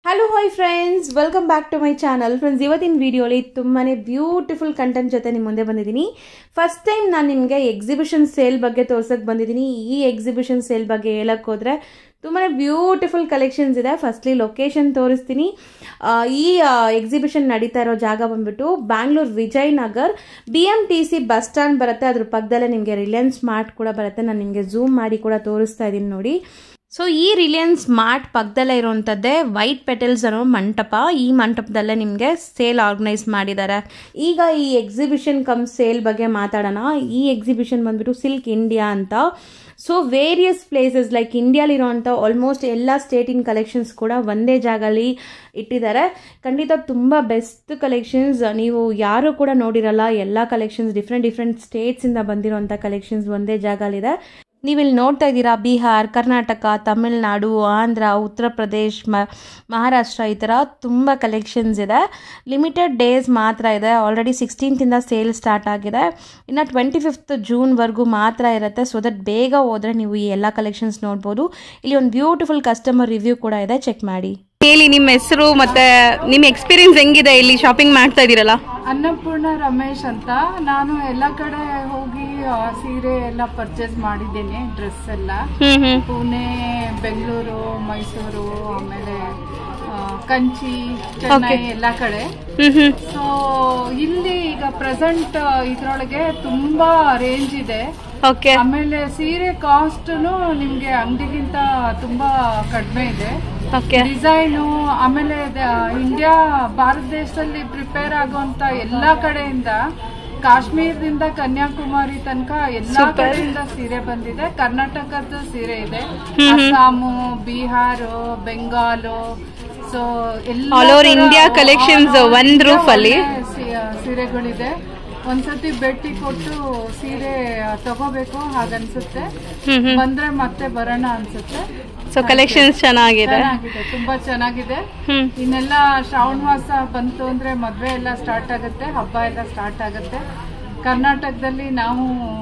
Hello hi friends welcome back to my channel friends ಇವತ್ತಿನ ವಿಡಿಯೋಲಿ ತುಂಬಾ ಬ್ಯೂಟಿಫುಲ್ ಕಂಟೆಂಟ್ ಜೊತೆ ನಿಮ್ಮ ಮುಂದೆ ಬಂದಿದ್ದೀನಿ ಫಸ್ಟ್ ಟೈಮ್ ನಾನು ನಿಮಗೆ ಎಕ್ಸಿಬಿಷನ್ ಸೇಲ್ ಬಗ್ಗೆ ತೋರ್ಸಕ್ಕೆ ಬಂದಿದ್ದೀನಿ ಈ ಎಕ್ಸಿಬಿಷನ್ ಸೇಲ್ ಬಗ್ಗೆ ಹೇಳಕ್ಕೆ ಹೋದರೆ ತುಂಬಾ ಬ್ಯೂಟಿಫುಲ್ ಕಲೆಕ್ಷನ್ಸ್ ಇದೆ ಫಸ್ಟ್ಲಿ ಲೊಕೇಶನ್ ತೋರಿಸ್ತೀನಿ ಆ, ಈ ಎಕ್ಸಿಬಿಷನ್ ನಡೀತಾ ಇರೋ ಜಾಗ ಬಂದ್ಬಿಟ್ಟು Bangalore Vijayanagar B M T C bus stand ಬರುತ್ತೆ ಅದ್ರ ಪಕ್ಕದಲ್ಲೇ ನಿಮಗೆ ರಿಲಯನ್ಸ್ ಸ್ಮಾರ್ಟ್ ಕೂಡ ಬರುತ್ತೆ ನಾನು ನಿಮಗೆ ಝೂಮ್ ಮಾಡಿ ಕೂಡ ತೋರಿಸ್ತಾ ಇದ್ದೀನಿ ನೋಡಿ ಸೊ ಈ ರಿಲಯನ್ಸ್ ಸ್ಮಾರ್ಟ್ ಪಕ್ಕದಲ್ಲೇ ಇರುವಂಥದ್ದೇ ವೈಟ್ ಪೆಟಲ್ಸ್ ಅನ್ನೋ ಮಂಟಪ ಈ ಮಂಟಪದಲ್ಲೇ ನಿಮಗೆ ಸೇಲ್ ಆರ್ಗನೈಸ್ ಮಾಡಿದ್ದಾರೆ ಈಗ ಈ ಎಕ್ಸಿಬಿಷನ್ ಕಮ್ ಸೇಲ್ ಬಗ್ಗೆ ಮಾತಾಡೋಣ ಈ ಎಕ್ಸಿಬಿಷನ್ ಬಂದ್ಬಿಟ್ಟು ಸಿಲ್ಕ್ ಇಂಡಿಯಾ ಅಂತ ಸೊ ವೇರಿಯಸ್ ಪ್ಲೇಸಸ್ ಲೈಕ್ ಇಂಡಿಯಾಲಿರೋಂಥ ಆಲ್ಮೋಸ್ಟ್ ಎಲ್ಲ ಸ್ಟೇಟಿನ ಕಲೆಕ್ಷನ್ಸ್ ಕೂಡ ಒಂದೇ ಜಾಗಲ್ಲಿ ಇಟ್ಟಿದ್ದಾರೆ ಖಂಡಿತ ತುಂಬ ಬೆಸ್ಟ್ ಕಲೆಕ್ಷನ್ಸ್ ನೀವು ಯಾರು ಕೂಡ ನೋಡಿರಲ್ಲ ಎಲ್ಲ ಕಲೆಕ್ಷನ್ಸ್ ಡಿಫ್ರೆಂಟ್ ಡಿಫ್ರೆಂಟ್ ಸ್ಟೇಟ್ಸಿಂದ ಬಂದಿರೋಂಥ ಕಲೆಕ್ಷನ್ಸ್ ಒಂದೇ ಜಾಗಲ್ಲಿದೆ ನೀವಿಲ್ಲಿ ನೋಡ್ತಾ ಇದ್ದೀರಾ ಬಿಹಾರ್ ಕರ್ನಾಟಕ ತಮಿಳ್ನಾಡು ಆಂಧ್ರ ಉತ್ತರ ಪ್ರದೇಶ್ ಮ ಮಹಾರಾಷ್ಟ್ರ ಈ ಥರ ತುಂಬ ಕಲೆಕ್ಷನ್ಸ್ ಇದೆ ಲಿಮಿಟೆಡ್ ಡೇಸ್ ಮಾತ್ರ ಇದೆ ಆಲ್ರೆಡಿ ಸಿಕ್ಸ್ಟೀನ್ತಿಂದ ಸೇಲ್ ಸ್ಟಾರ್ಟ್ ಆಗಿದೆ ಇನ್ನು ಟ್ವೆಂಟಿ ಫಿಫ್ತ್ ಜೂನ್ವರೆಗೂ ಮಾತ್ರ ಇರುತ್ತೆ ಸೊ ದಟ್ ಬೇಗ ಹೋದರೆ ನೀವು ಈ ಎಲ್ಲ ಕಲೆಕ್ಷನ್ಸ್ ನೋಡ್ಬೋದು ಇಲ್ಲಿ ಒಂದು ಬ್ಯೂಟಿಫುಲ್ ಕಸ್ಟಮರ್ ರಿವ್ಯೂ ಕೂಡ ಇದೆ ಚೆಕ್ ಮಾಡಿ ಹೇಳಿ ನಿಮ್ಮ ಹೆಸರು ಮತ್ತೆ ನಿಮ್ಮ ಎಕ್ಸ್ಪೀರಿಯನ್ಸ್ ಹೆಂಗಿದೆ ಇಲ್ಲಿ ಶಾಪಿಂಗ್ ಮಾಡ್ತಾ ಇದೀರಲ್ಲ ಅನ್ನಪೂರ್ಣ ರಮೇಶ್ ಅಂತ ನಾನು ಎಲ್ಲ ಕಡೆ ಹೋಗಿ ಆ, ಸೀರೆ ಎಲ್ಲ ಪರ್ಚೇಸ್ ಮಾಡಿದ್ದೇನೆ ಡ್ರೆಸ್ ಎಲ್ಲ ಹ್ಮ್ ಹ್ಮ್ ಪುಣೆ ಬೆಂಗಳೂರು ಮೈಸೂರು ಆಮೇಲೆ ಆ, ಕಂಚಿ ಚೆನ್ನೈ ಎಲ್ಲ ಕಡೆ ಹ್ಮ್ ಹ್ಮ್ ಸೊ ಇಲ್ಲಿ ಈಗ ಪ್ರೆಸೆಂಟ್ ಇದ್ರೊಳಗೆ ತುಂಬಾ ರೇಂಜ್ ಇದೆ ಓಕೆ ಆಮೇಲೆ ಸೀರೆ ಕಾಸ್ಟ್ ನಿಮ್ಗೆ ಅಂಗಡಿಗಿಂತ ತುಂಬಾ ಕಡಿಮೆ ಇದೆ ಓಕೆ ಡಿಸೈನು ಆಮೇಲೆ ದ- ಇಂಡಿಯಾ ಭಾರತ ದೇಶದಲ್ಲಿ ಪ್ರಿಪೇರ್ ಆಗುವಂತ ಎಲ್ಲಾ ಕಡೆಯಿಂದ ಕಾಶ್ಮೀರದಿಂದ ಕನ್ಯಾಕುಮಾರಿ ತನಕ ಎಲ್ಲಾ ಕಡೆಯಿಂದ ಸೀರೆ ಬಂದಿದೆ ಕರ್ನಾಟಕದ ಸೀರೆ ಇದೆ ಅಸ್ಸಾಮು ಬಿಹಾರು ಬೆಂಗಾಲು ಸೊ ಎಲ್ಲ All over ತರ India collections all over ಒಂದ್ India roof ಅಲ್ಲಿ. ಒಳ್ಳೆ ಸೀ- ಸೀರೆಗಳಿದೆ ಒಂದ್ಸತಿ ಭೇಟಿ ಕೊಟ್ಟು ಸೀರೆ ತಗೋಬೇಕು ಹಾಗನ್ಸುತ್ತೆ ಹ್ಮ್ ಹ್ಮ್ ಬಂದ್ರೆ ಮತ್ತೆ ಬರೋಣ ಅನ್ಸುತ್ತೆ ಸೊ ಕಲೆಕ್ಷನ್ಸ್ ಚೆನ್ನಾಗಿದೆ ಚೆನ್ನಾಗಿದೆ ತುಂಬಾ ಚೆನ್ನಾಗಿದೆ ಹ್ಮ್ ಇನ್ನೆಲ್ಲ ಶ್ರಾವಣ ಮಾಸ ಬಂತು ಅಂದ್ರೆ ಮದ್ವೆ ಎಲ್ಲ ಸ್ಟಾರ್ಟ್ ಆಗುತ್ತೆ ಹಬ್ಬ ಎಲ್ಲ ಸ್ಟಾರ್ಟ್ ಆಗುತ್ತೆ ಕರ್ನಾಟಕದಲ್ಲಿ ನಾವು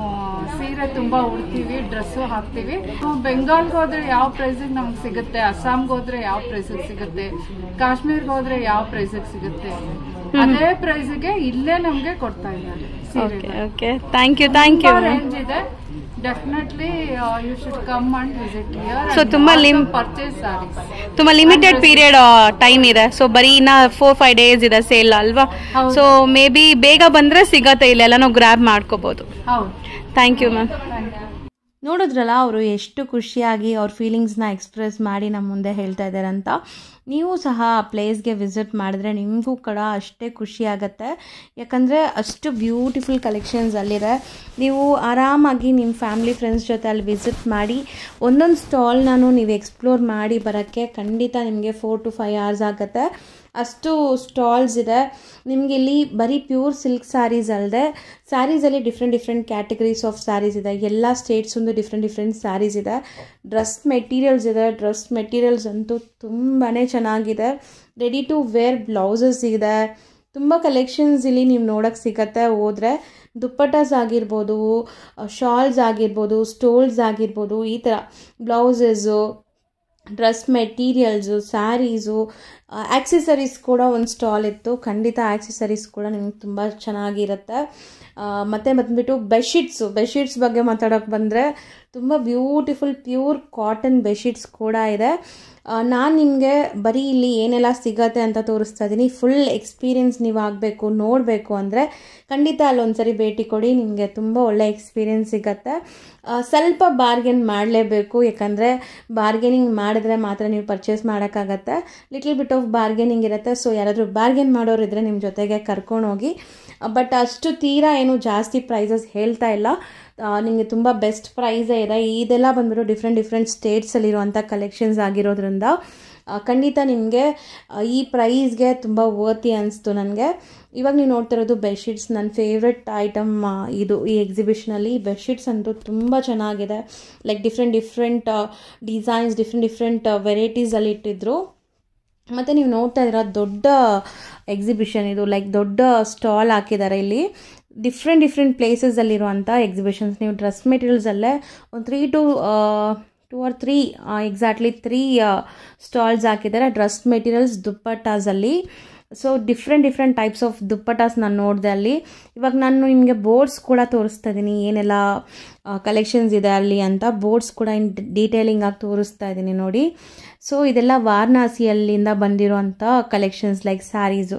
ಸೀರೆ ತುಂಬಾ ಉಡ್ತೀವಿ ಡ್ರೆಸ್ಸು ಹಾಕ್ತೀವಿ ಬೆಂಗಾಲ್ಗೆ ಹೋದ್ರೆ ಯಾವ ಪ್ರೈಸಿಗೆ ನಮ್ಗೆ ಸಿಗುತ್ತೆ ಅಸ್ಸಾಂಗೆ ಹೋದ್ರೆ ಯಾವ ಪ್ರೈಸಿಗೆ ಸಿಗುತ್ತೆ ಕಾಶ್ಮೀರ್ಗೆ ಹೋದ್ರೆ ಯಾವ ಪ್ರೈಸಿಗೆ ಸಿಗುತ್ತೆ ಅದೇ ಪ್ರೈಸಿಗೆ ಇಲ್ಲೇ ನಮ್ಗೆ ಕೊಡ್ತಾ ಇದ್ದಾರೆ ಓಕೆ ಸೀರೆ okay thank you thank you range ಇದೆ definitely you should come and visit So, ತುಂಬಾ lim- ಪರ್ಚೇಸ್ ಸಾರೀಸ್ ತುಂಬಾ ಲಿಮಿಟೆಡ್ ಪೀರಿಯಡ್ ಟೈಮ್ ಇದೆ ಸೊ ಬರೀ ಇನ್ನ ಫೋರ್ ಫೈವ್ ಡೇಸ್ ಇದೆ ಸೇಲ್ ಅಲ್ವಾ ಹೌದು. ಸೊ ಮೇ ಬಿ ಬೇಗ ಬಂದ್ರೆ ಸಿಗತ್ತೆ ಇಲ್ಲೆಲ್ಲ ನಾವು ಗ್ರ್ಯಾಬ್ ಮಾಡ್ಕೋಬಹುದು ಹೌದು thank you ma'am thank you ನೋಡಿದ್ರಲ್ಲ ಅವರು ಎಷ್ಟು ಖುಷಿಯಾಗಿ ಅವ್ರ ಫೀಲಿಂಗ್ಸ್ನ ಎಕ್ಸ್ಪ್ರೆಸ್ ಮಾಡಿ ನಮ್ಮ ಮುಂದೆ ಹೇಳ್ತಾ ಇದ್ದಾರೆ ಅಂತ ನೀವು ಸಹ ಆ ಪ್ಲೇಸ್ಗೆ ವಿಸಿಟ್ ಮಾಡಿದ್ರೆ ನಿಮಗೂ ಕೂಡ ಅಷ್ಟೇ ಖುಷಿ ಆಗುತ್ತೆ ಯಾಕಂದರೆ ಅಷ್ಟು ಬ್ಯೂಟಿಫುಲ್ ಕಲೆಕ್ಷನ್ಸ್ ಅಲ್ಲಿದೆ ನೀವು ಆರಾಮಾಗಿ ನಿಮ್ಮ ಫ್ಯಾಮಿಲಿ ಫ್ರೆಂಡ್ಸ್ ಜೊತೆ ಅಲ್ಲಿ ವಿಸಿಟ್ ಮಾಡಿ ಒಂದೊಂದು ಸ್ಟಾಲ್ನಾನು ನೀವು ಎಕ್ಸ್ಪ್ಲೋರ್ ಮಾಡಿ ಬರೋಕ್ಕೆ ಖಂಡಿತ ನಿಮಗೆ ಫೋರ್ ಟು ಫೈವ್ ಅವರ್ಸ್ ಆಗುತ್ತೆ ಅಷ್ಟು ಸ್ಟಾಲ್ಸ್ ಇದೆ ನಿಮಗೆ ಇಲ್ಲಿ ಬರೀ ಪ್ಯೂರ್ ಸಿಲ್ಕ್ ಸ್ಯಾರೀಸ್ ಅಲ್ಲದೆ ಸ್ಯಾರೀಸಲ್ಲಿ different different categories of sarees ಇದೆ ಎಲ್ಲ ಸ್ಟೇಟ್ಸೊಂದು ಡಿಫ್ರೆಂಟ್ ಡಿಫ್ರೆಂಟ್ ಸ್ಯಾರೀಸ್ ಇದೆ ಡ್ರೆಸ್ ಮೆಟೀರಿಯಲ್ಸ್ ಇದೆ ಡ್ರೆಸ್ ಮೆಟೀರಿಯಲ್ಸ್ ಅಂತೂ ತುಂಬಾ ಚೆನ್ನಾಗಿದೆ ರೆಡಿ ಟು ವೇರ್ ಬ್ಲೌಸಸ್ ಇದೆ ತುಂಬ ಕಲೆಕ್ಷನ್ಸ್ ಇಲ್ಲಿ ನೀವು ನೋಡೋಕ್ಕೆ ಸಿಗತ್ತೆ ಹೋದರೆ ದುಪ್ಪಟಾಸ್ ಆಗಿರ್ಬೋದು ಶಾಲ್ಸ್ ಆಗಿರ್ಬೋದು ಸ್ಟೋಲ್ಸ್ ಆಗಿರ್ಬೋದು ಈ ಥರ blouses dress materials sarees accessories ಕೂಡ ಒಂದು ಸ್ಟಾಲ್ ಇತ್ತು ಖಂಡಿತ ಆಕ್ಸೆಸರೀಸ್ ಕೂಡ ನಿಮ್ಗೆ ತುಂಬ ಚೆನ್ನಾಗಿರುತ್ತೆ ಆ, ಮತ್ತೆ ಬಂದ್ಬಿಟ್ಟು ಬೆಡ್ಶೀಟ್ಸು ಬೆಡ್ಶೀಟ್ಸ್ ಬಗ್ಗೆ ಮಾತಾಡೋಕೆ ಬಂದರೆ ತುಂಬ ಬ್ಯೂಟಿಫುಲ್ ಪ್ಯೂರ್ ಕಾಟನ್ ಬೆಡ್ಶೀಟ್ಸ್ ಕೂಡ ಇದೆ ನಾನು ನಿಮಗೆ ಬರೀ ಇಲ್ಲಿ ಏನೆಲ್ಲ ಸಿಗತ್ತೆ ಅಂತ ತೋರಿಸ್ತಾ ಇದ್ದೀನಿ ಫುಲ್ ಎಕ್ಸ್ಪೀರಿಯನ್ಸ್ ನೀವು ಆಗಬೇಕು ನೋಡಬೇಕು ಅಂದರೆ ಖಂಡಿತ ಅಲ್ಲೊಂದ್ಸರಿ ಭೇಟಿ ಕೊಡಿ ನಿಮಗೆ ತುಂಬ ಒಳ್ಳೆ ಎಕ್ಸ್ಪೀರಿಯನ್ಸ್ ಸಿಗತ್ತೆ ಆ, ಸ್ವಲ್ಪ ಬಾರ್ಗೇನ್ ಮಾಡಲೇಬೇಕು ಯಾಕಂದರೆ ಬಾರ್ಗೇನಿಂಗ್ ಮಾಡಿದ್ರೆ ಮಾತ್ರ ನೀವು ಪರ್ಚೇಸ್ ಮಾಡೋಕ್ಕಾಗತ್ತೆ ಲಿಟಲ್ ಬಿಟ್ ಆಫ್ ಬಾರ್ಗೇನಿಂಗ್ ಇರುತ್ತೆ ಸೊ ಯಾರಾದರೂ ಬಾರ್ಗೇನ್ ಮಾಡೋರಿದ್ರೆ ನಿಮ್ಮ ಜೊತೆಗೆ ಕರ್ಕೊಂಡೋಗಿ ಬಟ್ ಅಷ್ಟು ತೀರಾ ಏನು ಜಾಸ್ತಿ ಪ್ರೈಸಸ್ ಹೇಳ್ತಾ ಇಲ್ಲ ನಿಮಗೆ ತುಂಬ ಬೆಸ್ಟ್ ಪ್ರೈಸೇ ಇದೆ ಇದೆಲ್ಲ ಬಂದ್ಬಿಟ್ಟು ಡಿಫ್ರೆಂಟ್ ಡಿಫ್ರೆಂಟ್ ಸ್ಟೇಟ್ಸಲ್ಲಿರುವಂಥ ಕಲೆಕ್ಷನ್ಸ್ ಆಗಿರೋದ್ರಿಂದ ಆ, ಖಂಡಿತ ನಿಮಗೆ ಈ ಪ್ರೈಸ್ಗೆ ತುಂಬ ವರ್ತಿ ಅನಿಸ್ತು ನನಗೆ ಇವಾಗ ನೀವು ನೋಡ್ತಿರೋದು ಬೆಡ್ಶೀಟ್ಸ್ ನನ್ನ ಫೇವ್ರೆಟ್ ಐಟಮ್ ಇದು ಈ ಎಕ್ಸಿಬಿಷನಲ್ಲಿ ಬೆಡ್ಶೀಟ್ಸ್ ಅಂತೂ ತುಂಬ ಚೆನ್ನಾಗಿದೆ like different different designs different different ವೆರೈಟೀಸಲ್ಲಿ ಇಟ್ಟಿದ್ರು ಮತ್ತು ನೀವು ನೋಡ್ತಾ ಇದ್ದೀರ ದೊಡ್ಡ ಎಕ್ಸಿಬಿಷನ್ ಇದು ಲೈಕ್ ದೊಡ್ಡ ಸ್ಟಾಲ್ ಹಾಕಿದ್ದಾರೆ ಇಲ್ಲಿ ಡಿಫ್ರೆಂಟ್ ಡಿಫ್ರೆಂಟ್ ಪ್ಲೇಸಸಲ್ಲಿರುವಂಥ ಎಕ್ಸಿಬಿಷನ್ಸ್ ನೀವು ಡ್ರೆಸ್ ಮೆಟೀರಿಯಲ್ಸಲ್ಲೇ ಒಂದು three to two or three exactly three stalls ಹಾಕಿದ್ದಾರೆ ಡ್ರೆಸ್ ಮೆಟೀರಿಯಲ್ಸ್ ದುಪ್ಪಟ್ಟಾಸಲ್ಲಿ so different different types of dupattas ನಾನು ನೋಡಿದೆ ಅಲ್ಲಿ ಇವಾಗ ನಾನು ನಿಮಗೆ ಬೋರ್ಡ್ಸ್ ಕೂಡ ತೋರಿಸ್ತಾ ಇದ್ದೀನಿ ಏನೆಲ್ಲ ಕಲೆಕ್ಷನ್ಸ್ ಇದೆ ಅಲ್ಲಿ ಅಂತ ಬೋರ್ಡ್ಸ್ ಕೂಡ ಇನ್ ಡೀಟೇಲಿಂಗ್ ಆಗಿ ತೋರಿಸ್ತಾ ಇದ್ದೀನಿ ನೋಡಿ ಸೊ ಇದೆಲ್ಲ ವಾರಣಾಸಿಯಲ್ಲಿಂದ ಬಂದಿರೋಂಥ ಕಲೆಕ್ಷನ್ಸ್ ಲೈಕ್ ಸ್ಯಾರೀಸು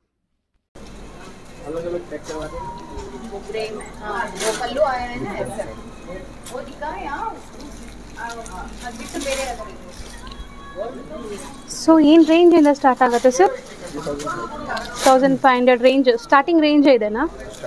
ಸೊ ಏನು ರೇಂಜಿಂದ ಸ್ಟಾರ್ಟ್ ಆಗುತ್ತೆ sir thousand five hundred range starting range ಇದೆನಾ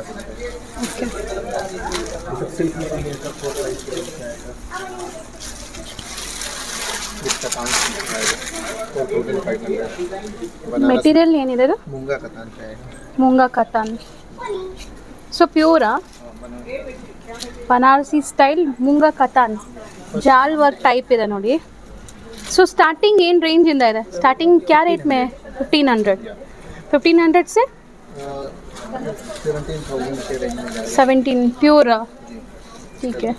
ಮೆಟೀರಿಯಲ್ ಏನಿದೆ ಅದು मूंगा कतान का है ಮುಂಗಾ ಕತಾನ್ ಸೊ ಪ್ಯೂರಾ ಬನಾರಸಿ ಸ್ಟೈಲ್ ಮುಂಗಾ ಕತಾನ್ ಜಾಲ್ ವರ್ಕ್ ಟೈಪ್ ಇದೆ ನೋಡಿ ಸೊ ಸ್ಟಾರ್ಟಿಂಗ್ ಏನು ರೇಂಜಿಂದ ಇದೆ ಸ್ಟಾರ್ಟಿಂಗ್ ಕ್ಯಾ ರೇಟ್ ಮೇ ಫಿಫ್ಟೀನ್ ಹಂಡ್ರೆಡ್ ಫಿಫ್ಟೀನ್ ಹಂಡ್ರೆಡ್ से सेवनटीन थाउजेंड के रेंज में जाएगा सेवनटीन प्योर ठीक है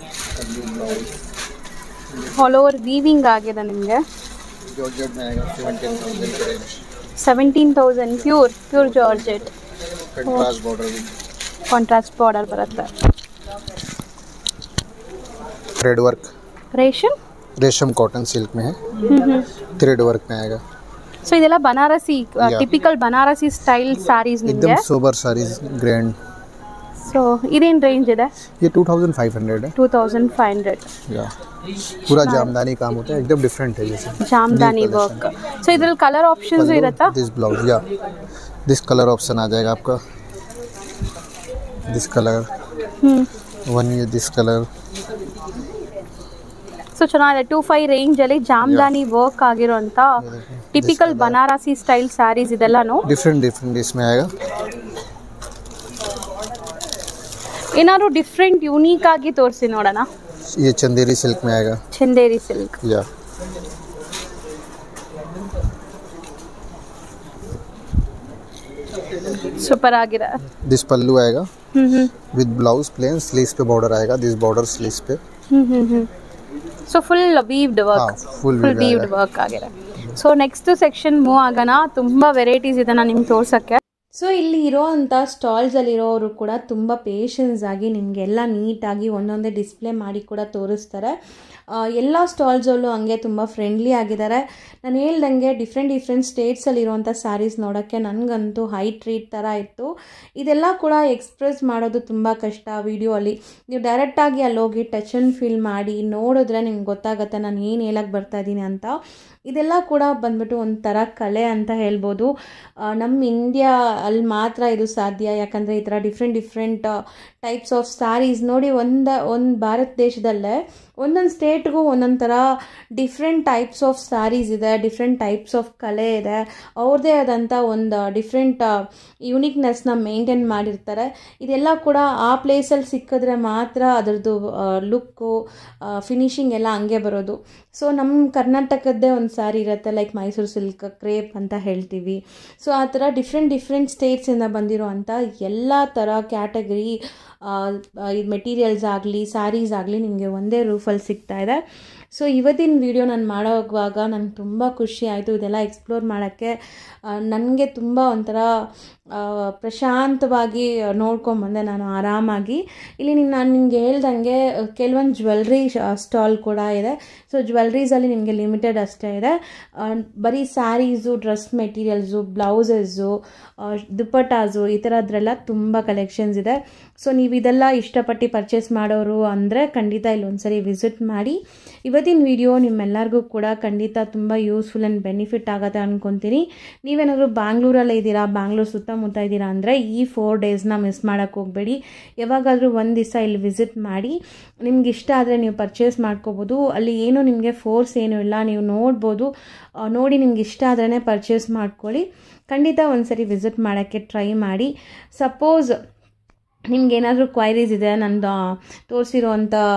ಆಲ್ ಓವರ್ ವೀವಿಂಗ್ ಆಗಿದೆ ನಿಮಗೆ जॉर्जेट में आएगा सेवनटीन थाउजेंड के range seventeen thousand pure pure georgette contrast border भी ಕಾಂಟ್ರಾಸ್ಟ್ ಬಾರ್ಡರ್ ಬರುತ್ತೆ थ्रेड वर्क ರೇಷನ್ रेशम कॉटन सिल्क में है थ्रेड वर्क में आएगा ಸೊ ಇದೆಲ್ಲ Banarasi Yeah. Typical Banarasi style sarees ನಿಮಗೆ एकदम सोबर सारीज ग्रैंड ಸೊ ಇದೇನು ರೇಂಜ್ ಇದೆ ये टू थाउजेंड फाइव हंड्रेड है ಟೂ ತೌಸಂಡ್ ಫೈವ್ ಹಂಡ್ರೆಡ್ या पूरा जामदानी काम होता है एकदम डिफरेंट है जैसे ಜಾಮ್ದಾನಿ ವರ್ಕ್ ಸೊ ಇದ್ರಲ್ಲಿ ಕಲರ್ ಆಪ್ಷನ್ಸ್ ಇರುತ್ತಾ दिस ब्लाउज या दिस कलर ऑप्शन आ जाएगा आपका दिस कलर ಹ್ಞೂ वन ये दिस कलर ಸೊ ಚೆನ್ನಾಗಿದೆ ಟೂ ಫೈವ್ ರೇಂಜಲ್ಲಿ ಜಾಮ್ದಾನಿ ವರ್ಕ್ ಆಗಿರೋಂಥ ಟಿಪಿಕಲ್ ಬನಾರಸಿ ಸ್ಟೈಲ್ ಸ್ಯಾರೀಸ್ ಇದೆಲ್ಲನೂ डिफरेंट डिफरेंट इसमें आएगा ಏನಾದ್ರು ಡಿಫ್ರೆಂಟ್ ಯುನೀಕ್ ಆಗಿ ತೋರಿಸಿ ನೋಡೋಣ ये चंदेरी सिल्क में आएगा ಚಂದೇರಿ ಸಿಲ್ಕ್ या ಸೂಪರ್ ಆಗಿದೆ दिस पल्लू आएगा ಹ್ಮ್ ಹ್ಮ್ विद ब्लाउज प्लेन स्लीव्स पे बॉर्डर आएगा दिस बॉर्डर स्लीव्स पे ಹ್ಮ್ ಹ್ಮ್ ಹ್ಮ್ ಸೊ ಫುಲ್ ವೀವ್ಡ್ हाँ work full full weaved work ಆಗಿದೆ ಸೊ ನೆಕ್ಸ್ಟ್ ಸೆಕ್ಷನ್ ಮೂವ್ ಆಗೋಣ ತುಂಬ ವೆರೈಟೀಸ್ ಇದೆ ನಾನು ನಿಮ್ಗೆ ತೋರ್ಸಕ್ಕೆ ಸೊ ಇಲ್ಲಿ ಇರೋವಂಥ ಸ್ಟಾಲ್ಸಲ್ಲಿರೋರು ಕೂಡ ತುಂಬ ಪೇಷನ್ಸ್ ಆಗಿ ನಿಮಗೆಲ್ಲ ನೀಟಾಗಿ ಒಂದೊಂದೇ ಡಿಸ್ಪ್ಲೇ ಮಾಡಿ ಕೂಡ ತೋರಿಸ್ತಾರೆ ಆ, ಎಲ್ಲ ಸ್ಟಾಲ್ಸಲ್ಲೂ ಹಂಗೆ ತುಂಬ ಫ್ರೆಂಡ್ಲಿ ಆಗಿದ್ದಾರೆ ನಾನು ಹೇಳ್ದಂಗೆ ಡಿಫ್ರೆಂಟ್ ಡಿಫ್ರೆಂಟ್ ಸ್ಟೇಟ್ಸಲ್ಲಿರುವಂಥ ಸ್ಯಾರೀಸ್ ನೋಡೋಕ್ಕೆ ನನಗಂತೂ ಹೈ ಟ್ರೀಟ್ ಥರ ಇತ್ತು ಇದೆಲ್ಲ ಕೂಡ ಎಕ್ಸ್ಪ್ರೆಸ್ ಮಾಡೋದು ತುಂಬ ಕಷ್ಟ ವಿಡಿಯೋ ಅಲ್ಲಿ ನೀವು ಡೈರೆಕ್ಟಾಗಿ ಅಲ್ಲಿ ಹೋಗಿ ಟಚ್ ಆ್ಯಂಡ್ ಫೀಲ್ ಮಾಡಿ ನೋಡಿದ್ರೆ ನಿಮ್ಗೆ ಗೊತ್ತಾಗುತ್ತೆ ನಾನು ಏನು ಹೇಳಕ್ಕೆ ಬರ್ತಾ ಇದ್ದೀನಿ ಅಂತ ಇದೆಲ್ಲ ಕೂಡ ಬಂದ್ಬಿಟ್ಟು ಒಂಥರ ಕಲೆ ಅಂತ ಹೇಳ್ಬೋದು ಆ, ನಮ್ಮ ಇಂಡಿಯಾ ಅಲ್ಲಿ ಮಾತ್ರ ಇದು ಸಾಧ್ಯ ಯಾಕಂದರೆ ಈ ಥರ different different types of sarees ನೋಡಿ ಒಂದು ಒಂದು ಭಾರತ ದೇಶದಲ್ಲೇ ಒಂದೊಂದು ಸ್ಟೇಟ್ಗೂ ಒಂದೊಂದು ಥರ ಡಿಫ್ರೆಂಟ್ ಟೈಪ್ಸ್ ಆಫ್ ಸ್ಯಾರೀಸ್ ಇದೆ ಡಿಫ್ರೆಂಟ್ ಟೈಪ್ಸ್ ಆಫ್ ಕಲೆ ಇದೆ ಅವ್ರದ್ದೇ ಆದಂಥ ಒಂದು ಡಿಫ್ರೆಂಟ್ ಯುನಿಕ್ನೆಸ್ನ ಮೇಂಟೈನ್ ಮಾಡಿರ್ತಾರೆ ಇದೆಲ್ಲ ಕೂಡ ಆ ಪ್ಲೇಸಲ್ಲಿ ಸಿಕ್ಕಿದ್ರೆ ಮಾತ್ರ ಅದರದ್ದು ಲುಕ್ಕು ಫಿನಿಶಿಂಗ್ ಎಲ್ಲ ಹಂಗೆ ಬರೋದು ಸೊ ನಮ್ಮ ಕರ್ನಾಟಕದ್ದೇ ಒಂದು ಸ್ಯಾರಿ ಇರುತ್ತೆ ಲೈಕ್ ಮೈಸೂರು ಸಿಲ್ಕ್ ಕ್ರೇಪ್ ಅಂತ ಹೇಳ್ತೀವಿ ಸೊ ಆ ಥರ ಡಿಫ್ರೆಂಟ್ ಡಿಫ್ರೆಂಟ್ ಸ್ಟೇಟ್ಸಿಂದ ಬಂದಿರೋ ಅಂಥ ಎಲ್ಲ ಥರ ಕ್ಯಾಟಗರಿ ಇದು ಮೆಟೀರಿಯಲ್ಸ್ ಆಗಲಿ ಸ್ಯಾರೀಸ್ ಆಗಲಿ ನಿಮಗೆ ಒಂದೇ ರೂಫಲ್ಲಿ ಸಿಗ್ತಾ ಇದೆ ಸೊ ಇವತ್ತಿನ ವಿಡಿಯೋ ನಾನು ಮಾಡೋವಾಗ ನನಗೆ ತುಂಬ ಖುಷಿ ಆಯಿತು ಇದೆಲ್ಲ ಎಕ್ಸ್ಪ್ಲೋರ್ ಮಾಡೋಕ್ಕೆ ನನಗೆ ತುಂಬ ಒಂಥರ ಆ, ಪ್ರಶಾಂತವಾಗಿ ನೋಡ್ಕೊಂಬಂದೆ ನಾನು ಆರಾಮಾಗಿ ಇಲ್ಲಿ ನಿನ್ನ ನಾನು ನಿಮ್ಗೆ ಹೇಳ್ದಂಗೆ ಕೆಲವೊಂದು ಜ್ಯುವೆಲ್ರಿ ಸ್ಟಾಲ್ ಕೂಡ ಇದೆ ಸೊ ಜ್ಯುವೆಲ್ರೀಸಲ್ಲಿ ನಿಮಗೆ ಲಿಮಿಟೆಡ್ ಅಷ್ಟೇ ಇದೆ ಆ, ಬರೀ sarees dress materials blouses dupattas ಈ ಥರದ್ರೆಲ್ಲ ತುಂಬ ಕಲೆಕ್ಷನ್ಸ್ ಇದೆ ಸೊ ನೀವು ಇದೆಲ್ಲ ಇಷ್ಟಪಟ್ಟು ಪರ್ಚೇಸ್ ಮಾಡೋರು ಅಂದರೆ ಖಂಡಿತ ಇಲ್ಲಿ ಒಂದ್ಸರಿ ವಿಸಿಟ್ ಮಾಡಿ ಇವತ್ತಿನ ವಿಡಿಯೋ ನಿಮ್ಮೆಲ್ಲರಿಗೂ ಕೂಡ ಖಂಡಿತ ತುಂಬ ಯೂಸ್ಫುಲ್ ಆ್ಯಂಡ್ ಬೆನಿಫಿಟ್ ಆಗುತ್ತೆ ಅಂದ್ಕೊತೀನಿ ನೀವೇನಾದರೂ ಬ್ಯಾಂಗ್ಳೂರಲ್ಲೇ ಇದ್ದೀರಾ ಬ್ಯಾಂಗ್ಳೂರು ಸುತ್ತಮುತ್ತ ಇದ್ದೀರಾ ಅಂದರೆ ಈ ಫೋರ್ ಡೇಸ್ನ ಮಿಸ್ ಮಾಡೋಕ್ಕೆ ಹೋಗಬೇಡಿ ಯಾವಾಗಾದರೂ ಒಂದು ದಿವಸ ಇಲ್ಲಿ ವಿಸಿಟ್ ಮಾಡಿ ನಿಮ್ಗೆ ಇಷ್ಟ ಆದರೆ ನೀವು ಪರ್ಚೇಸ್ ಮಾಡ್ಕೋಬೋದು ಅಲ್ಲಿ ಏನು ನಿಮಗೆ ಫೋರ್ಸ್ ಏನೂ ಇಲ್ಲ ನೀವು ನೋಡ್ಬೋದು ಆ, ನೋಡಿ ನಿಮ್ಗೆ ಇಷ್ಟ ಆದ್ರೇ ಪರ್ಚೇಸ್ ಮಾಡ್ಕೊಳ್ಳಿ ಖಂಡಿತ ಒಂದ್ಸರಿ ವಿಸಿಟ್ ಮಾಡೋಕ್ಕೆ ಟ್ರೈ ಮಾಡಿ ಸಪೋಸ್ ನಿಮ್ಗೇನಾದರೂ ಕ್ವೈರೀಸ್ ಇದೆ ನಂದು ತೋರಿಸಿರೋವಂಥ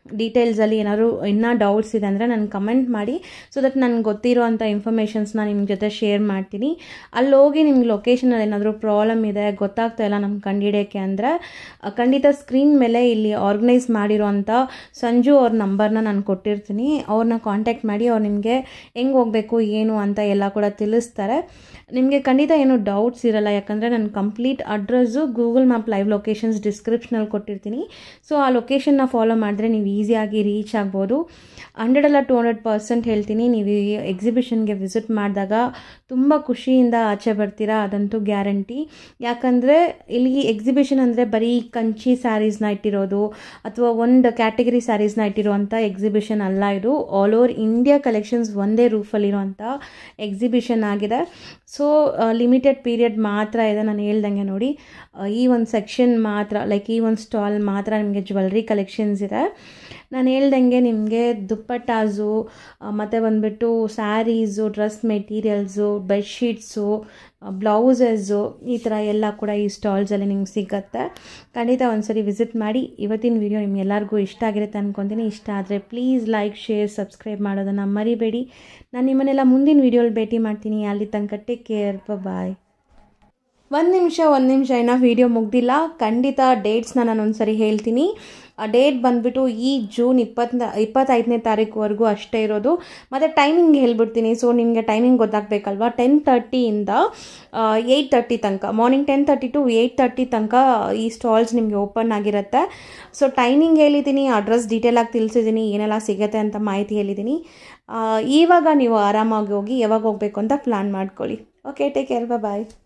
ಡೀಟೇಲ್ಸಲ್ಲಿ ಏನಾದರೂ ಇನ್ನೂ ಡೌಟ್ಸ್ ಇದೆ ಅಂದರೆ ನನಗೆ ಕಮೆಂಟ್ ಮಾಡಿ ಸೊ ದಟ್ ನನಗೆ ಗೊತ್ತಿರೋ ಅಂಥ ಇನ್ಫಾರ್ಮೇಷನ್ಸ್ನ ನಿಮ್ಮ ಜೊತೆ ಶೇರ್ ಮಾಡ್ತೀನಿ ಅಲ್ಲಿ ಹೋಗಿ ನಿಮ್ಗೆ ಲೊಕೇಶನಲ್ಲಿ ಏನಾದರೂ ಪ್ರಾಬ್ಲಮ್ ಇದೆ ಗೊತ್ತಾಗ್ತಾ ಇಲ್ಲ ನಮ್ಗೆ ಕಂಡುಹಿಡಿಯೋಕ್ಕೆ ಅಂದರೆ ಖಂಡಿತ ಸ್ಕ್ರೀನ್ ಮೇಲೆ ಇಲ್ಲಿ ಆರ್ಗನೈಸ್ ಮಾಡಿರೋಂಥ ಸಂಜು ಅವ್ರ ನಂಬರ್ನ ನಾನು ಕೊಟ್ಟಿರ್ತೀನಿ ಅವ್ರನ್ನ ಕಾಂಟ್ಯಾಕ್ಟ್ ಮಾಡಿ ಅವ್ರು ನಿಮಗೆ ಹೆಂಗೆ ಹೋಗಬೇಕು ಏನು ಅಂತ ಎಲ್ಲ ಕೂಡ ತಿಳಿಸ್ತಾರೆ ನಿಮಗೆ ಖಂಡಿತ ಏನು ಡೌಟ್ಸ್ ಇರಲ್ಲ ಯಾಕಂದರೆ ನಾನು complete address Google map live locations ಡಿಸ್ಕ್ರಿಪ್ಷನಲ್ಲಿ ಕೊಟ್ಟಿರ್ತೀನಿ ಸೊ ಆ ಲೊಕೇಶನ್ನ ಫಾಲೋ ಮಾಡಿದ್ರೆ ನೀವು ಈಸಿಯಾಗಿ ರೀಚ್ ಆಗ್ಬೋದು ಹಂಡ್ರೆಡ್ ಅಲ್ಲ ಟು ಹಂಡ್ರೆಡ್ ಪರ್ಸೆಂಟ್ ಹೇಳ್ತೀನಿ ನೀವು ಈ ಎಕ್ಸಿಬಿಷನ್ಗೆ ವಿಸಿಟ್ ಮಾಡಿದಾಗ ತುಂಬ ಖುಷಿಯಿಂದ ಆಚೆ ಬರ್ತೀರಾ ಅದಂತೂ ಗ್ಯಾರಂಟಿ ಯಾಕಂದರೆ ಇಲ್ಲಿ ಎಕ್ಸಿಬಿಷನ್ ಅಂದರೆ ಬರೀ ಕಂಚಿ ಸ್ಯಾರೀಸ್ನ ಇಟ್ಟಿರೋದು ಅಥವಾ ಒಂದು ಕ್ಯಾಟಗರಿ ಸ್ಯಾರೀಸ್ನ ಇಟ್ಟಿರುವಂಥ ಎಕ್ಸಿಬಿಷನ್ ಅಲ್ಲ ಇದು ಆಲ್ ಓವರ್ ಇಂಡಿಯಾ ಕಲೆಕ್ಷನ್ಸ್ ಒಂದೇ ರೂಫಲ್ಲಿರುವಂಥ ಎಕ್ಸಿಬಿಷನ್ ಆಗಿದೆ ಸೊ ಲಿಮಿಟೆಡ್ ಪೀರಿಯಡ್ ಮಾತ್ರ ಇದೆ ನಾನು ಹೇಳ್ದಂಗೆ ನೋಡಿ ಆ, ಈ ಒಂದು ಸೆಕ್ಷನ್ ಮಾತ್ರ ಲೈಕ್ ಈ ಒಂದು ಸ್ಟಾಲ್ ಮಾತ್ರ ನಿಮಗೆ ಜ್ಯುವೆಲ್ರಿ ಕಲೆಕ್ಷನ್ಸ್ ಇದೆ ನಾನು ಹೇಳ್ದಂಗೆ ನಿಮಗೆ ದುಪ್ಪಟ್ಟಾಸು ಮತ್ತು ಬಂದುಬಿಟ್ಟು sarees dress materials bedsheets blouses ಈ ಥರ ಎಲ್ಲ ಕೂಡ ಈ ಸ್ಟಾಲ್ಸಲ್ಲಿ ನಿಮ್ಗೆ ಸಿಗುತ್ತೆ ಖಂಡಿತ ಒಂದ್ಸರಿ ವಿಸಿಟ್ ಮಾಡಿ ಇವತ್ತಿನ ವಿಡಿಯೋ ನಿಮ್ಗೆಲ್ಲರಿಗೂ ಇಷ್ಟ ಆಗಿರುತ್ತೆ ಅಂದ್ಕೊತೀನಿ ಇಷ್ಟ ಆದರೆ ಪ್ಲೀಸ್ ಲೈಕ್ ಶೇರ್ ಸಬ್ಸ್ಕ್ರೈಬ್ ಮಾಡೋದನ್ನು ಮರಿಬೇಡಿ ನಾನು ನಿಮ್ಮನ್ನೆಲ್ಲ ಮುಂದಿನ ವೀಡಿಯೋಲಿ ಭೇಟಿ ಮಾಡ್ತೀನಿ ಅಲ್ಲಿ ತನಕ ಟೇಕ್ ಕೇರ್ ಬಾಯ್ ಒಂದು ನಿಮಿಷ ಒಂದು ನಿಮಿಷ ಇನ್ನೂ ವೀಡಿಯೋ ಮುಗ್ದಿಲ್ಲ ಖಂಡಿತ ಡೇಟ್ಸ್ನ ನಾನು ಒಂದ್ಸರಿ ಹೇಳ್ತೀನಿ ಆ ಡೇಟ್ ಬಂದುಬಿಟ್ಟು ಈ ಜೂನ್ ಇಪ್ಪತ್ತ ಇಪ್ಪತ್ತೈದನೇ ತಾರೀಕುವರೆಗೂ ಅಷ್ಟೇ ಇರೋದು ಮತ್ತು ಟೈಮಿಂಗ್ ಹೇಳ್ಬಿಡ್ತೀನಿ ಸೊ ನಿಮಗೆ ಟೈಮಿಂಗ್ ಗೊತ್ತಾಗಬೇಕಲ್ವಾ ಟೆನ್ ತರ್ಟಿಯಿಂದ ಏಯ್ಟ್ ತರ್ಟಿ ತನಕ morning ten thirty to eight thirty ತನಕ ಈ ಸ್ಟಾಲ್ಸ್ ನಿಮಗೆ ಓಪನ್ ಆಗಿರುತ್ತೆ ಸೊ ಟೈಮಿಂಗ್ ಹೇಳಿದ್ದೀನಿ ಅಡ್ರೆಸ್ ಡೀಟೇಲಾಗಿ ತಿಳಿಸಿದ್ದೀನಿ ಏನೆಲ್ಲ ಸಿಗುತ್ತೆ ಅಂತ ಮಾಹಿತಿ ಹೇಳಿದ್ದೀನಿ ಆ, ಇವಾಗ ನೀವು ಆರಾಮಾಗಿ ಹೋಗಿ ಯಾವಾಗ ಹೋಗಬೇಕು ಅಂತ ಪ್ಲ್ಯಾನ್ ಮಾಡ್ಕೊಳ್ಳಿ ಓಕೆ ಟೇಕ್ ಕೇರ್ ಬಾಯ್